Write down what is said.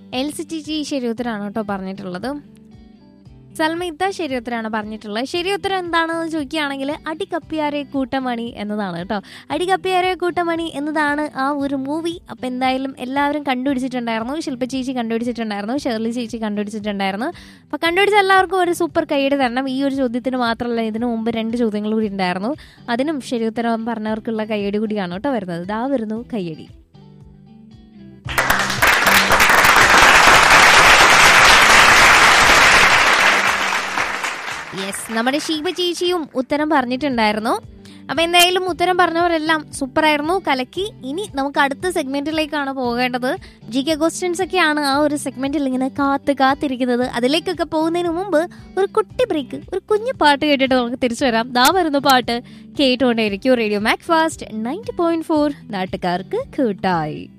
L C T G ശരി ഉത്തരാണ് കേട്ടോ പറഞ്ഞിട്ടുള്ളത് സൽമിത്ത ശരി ഉത്തരാണ് പറഞ്ഞിട്ടുള്ളത് ശരി ഉത്തരം എന്താണെന്ന് ചോദിക്കുകയാണെങ്കിൽ അടികപ്പിയാരെ കൂട്ടമണി എന്നതാണ് കേട്ടോ അടികപ്പിയാരെ കൂട്ടമണി എന്നതാണ് ആ ഒരു മൂവി അപ്പം എന്തായാലും എല്ലാവരും കണ്ടുപിടിച്ചിട്ടുണ്ടായിരുന്നു ശില്പ ചേച്ചി കണ്ടുപിടിച്ചിട്ടുണ്ടായിരുന്നു ഷെർലി ചേച്ചി കണ്ടുപിടിച്ചിട്ടുണ്ടായിരുന്നു അപ്പം കണ്ടുപിടിച്ച എല്ലാവർക്കും ഒരു സൂപ്പർ കൈയ്യടി തരണം ഈ ഒരു ചോദ്യത്തിന് മാത്രമല്ല ഇതിനു മുമ്പ് രണ്ട് ചോദ്യങ്ങൾ കൂടി ഉണ്ടായിരുന്നു അതിനും ശരി ഉത്തരം പറഞ്ഞവർക്കുള്ള കൈയ്യടി കൂടിയാണ് കേട്ടോ വരുന്നത് ഇതാ വരുന്നു കൈയ്യടി യെസ് നമ്മുടെ ഷീബ ചേച്ചിയും ഉത്തരം പറഞ്ഞിട്ടുണ്ടായിരുന്നു അപ്പൊ എന്തായാലും ഉത്തരം പറഞ്ഞവരെല്ലാം സൂപ്പർ ആയിരുന്നു കലക്കി ഇനി നമുക്ക് അടുത്ത സെഗ്മെന്റിലേക്കാണ് പോകേണ്ടത് ജി കെ ക്വസ്റ്റ്യൻസ് ഒക്കെയാണ് ആ ഒരു സെഗ്മെന്റിൽ ഇങ്ങനെ കാത്ത് കാത്തിരിക്കുന്നത് അതിലേക്കൊക്കെ പോകുന്നതിന് മുമ്പ് ഒരു കുട്ടി ബ്രേക്ക് ഒരു കുഞ്ഞു പാട്ട് കേട്ടിട്ട് നമുക്ക് തിരിച്ചു വരാം ദാ വരുന്ന പാട്ട് കേട്ടുകൊണ്ടേയിരിക്കും radio Mac Fast ninety point four നാട്ടുകാർക്ക് കൂട്ടായി